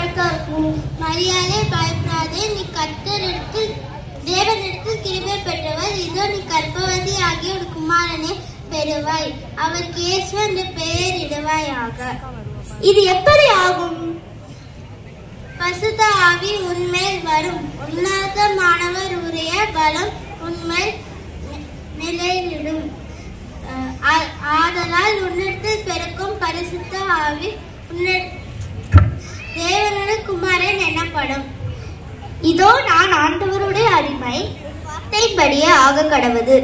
வணக்கம் மரியாதை பயப்படாதே நீ கத்தரிடத்தில் தேவனிடத்தில் கிருபை பெற்றவர் இதோ நீ கர்ப்பவதி ஆகிய ஒரு குமாரனை பெறுவாய் அவருக்கு இயேசு என்ற பெயர் இடுவாயாக இது எப்படி ஆகும் பசுத்த ஆவி உன்மேல் வரும் உன்னதமானவர் உரிய பலம் உன்மேல் நி- நிலையிலிடும் அஹ் ஆ- ஆதலால் உன்னிடத்தில் பிறக்கும் பரிசுத்த ஆவி உன்னிட தேவனுடைய குமாரன் எனப்படும் இதோ நான் ஆண்டவருடைய அடிமை வார்த்தைப்படியே ஆக கடவுது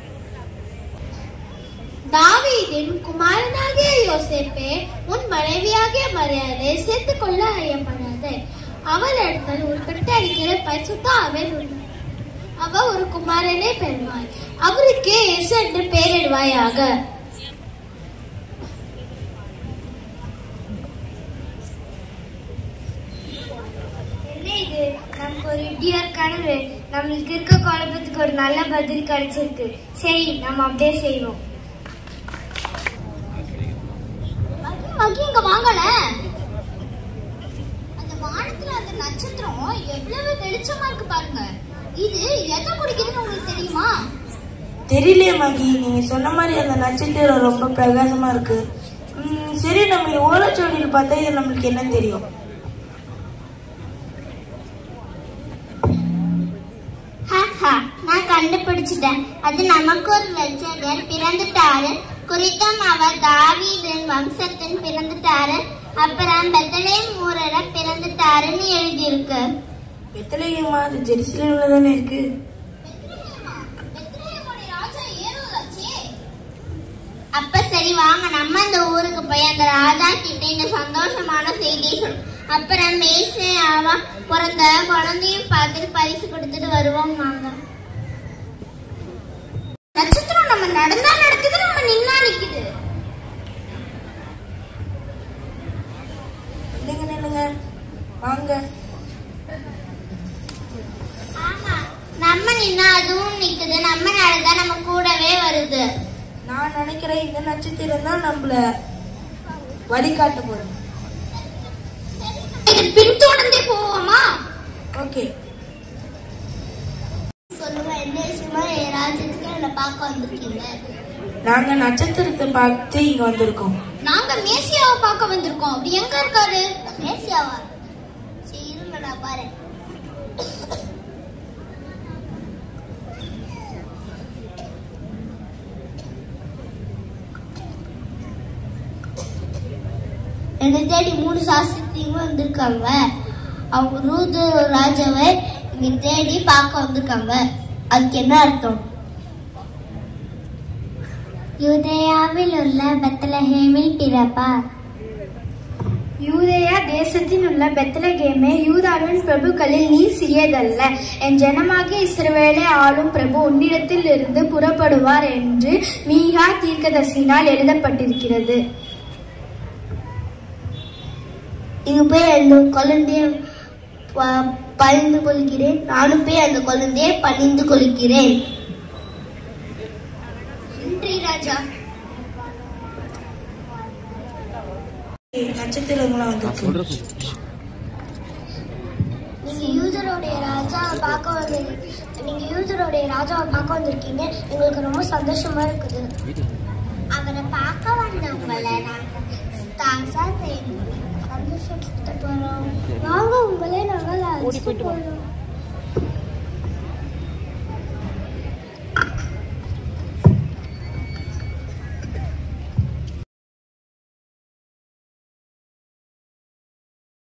தாவீதின் குமாரனாகிய யோசேப்பே உன் மனைவியாகிய மரியாதை சேர்த்துக் கொள்ள ஐயப்படாதே அவள் இடத்தில் உட்பட்டு அடிக்கிற பரிசுத்த அவள் உண்டு அவ ஒரு குமாரனை பெறுவாய் அவருக்கு இயேசு என்று பெயரிடுவாயாக என்ன இது நமக்கு ஒரு இடியார் கனவு நம்மளுக்கு இருக்க குழப்பத்துக்கு ஒரு நல்ல பதில் கிடைச்சிருக்கு சரி நம்ம அப்படியே செய்வோம் மகி இங்க வாங்கல அந்த வானத்துல அந்த நட்சத்திரம் எவ்வளவு வெளிச்சமா இருக்கு பாருங்க இது எதை குடிக்குதுன்னு உங்களுக்கு தெரியுமா தெரியலையே மகி நீங்க சொன்ன மாதிரி அந்த நட்சத்திரம் ரொம்ப பிரகாசமா இருக்கு ம், சரி நம்ம ஓலைச்சுவடியில் பார்த்தா இது நம்மளுக்கு என்ன தெரியும் ஹஹா, நான் கண்டுபிடிச்சிட்டேன் அது நமக்கு ஒரு ரட்சகர் பிறந்துட்டாரு குறித்தும் அவர் தாவீதின் வம்சத்தின் பிறந்துட்டாரு அப்புறம் பெத்தலேம் ஊரர பிறந்துட்டாருன்னு எழுதியிருக்கு வெத்தலையம்மா அது ஜெருசலேம்ல தானே இருக்கு அப்ப சரி வாங்க நம்ம அந்த ஊருக்கு போய் அந்த ராஜா கிட்ட இந்த சந்தோஷமான செய்தியை சொல் அப்புறம் மேசு அவா பிறந்த குழந்தையும் பார்த்துட்டு பரிசு கொடுத்துட்டு வருவோம் வாங்க நட்சத்திரம் நம்ம நடந்தா நடக்குது நம்ம நின்னா நிக்குது இல்லைங்க நில்லுங்க வாங்க ஆமா நம்ம நின்னா அதுவும் நிக்குது நம்ம நடந்தா நம்ம கூடவே வருது நான் நினைக்கிறேன் இந்த நட்சத்திரம் தான் நம்மள வழிகாட்ட போகுது இது பின்தொடர்ந்தே போவோமா ஓகே சொல்லுங்க என்ன விஷயமா என் ராஜ்யத்துக்கு என்ன பார்க்க வந்திருக்கீங்க நாங்க நட்சத்திரத்தை பார்த்து இங்க வந்திருக்கோம் நாங்க மேசியாவை பார்க்க வந்திருக்கோம் அப்படி எங்க இருக்காரு மேசியாவா சரி இருங்க நான் பாரு என்னை தேடி மூணு சாஸ்திரியும் வந்திருக்காங்க அவங்க ரூது ராஜாவை இங்க தேடி பார்க்க வந்திருக்காங்க அதுக்கு என்ன அர்த்தம் யூதேயாவில் உள்ள பெத்தலஹேமில் பிறப்பார் யூதேயா தேசத்தில் உள்ள பெத்லகேமே யூதாவின் பிரபுக்களில் நீ சிறியதல்ல என் ஜனமாகிய இஸ்ரவேலை ஆளும் பிரபு உன்னிடத்தில் இருந்து புறப்படுவார் என்று மீகா தீர்க்கதரிசியினால் எழுதப்பட்டிருக்கிறது இங்கு போய் அந்த குழந்தைய ப- பணிந்து கொள்கிறேன் நானும் போய் அந்த குழந்தையை பணிந்து கொள்கிறேன் நன்றி ராஜா நட்சத்திரங்களாம் வந்திருக்கு நீங்க யூதருடைய ராஜாவை பார்க்க வந்து நீங்க யூதருடைய ராஜாவை பார்க்க வந்திருக்கீங்க எங்களுக்கு ரொம்ப சந்தோஷமா இருக்குது அவரை பார்க்க வந்தவங்களை நாங்க தாசா சந்தோஷப்படுத்த போறோம் வாங்க உங்களே நாங்கள் அழைச்சிட்டு போறோம்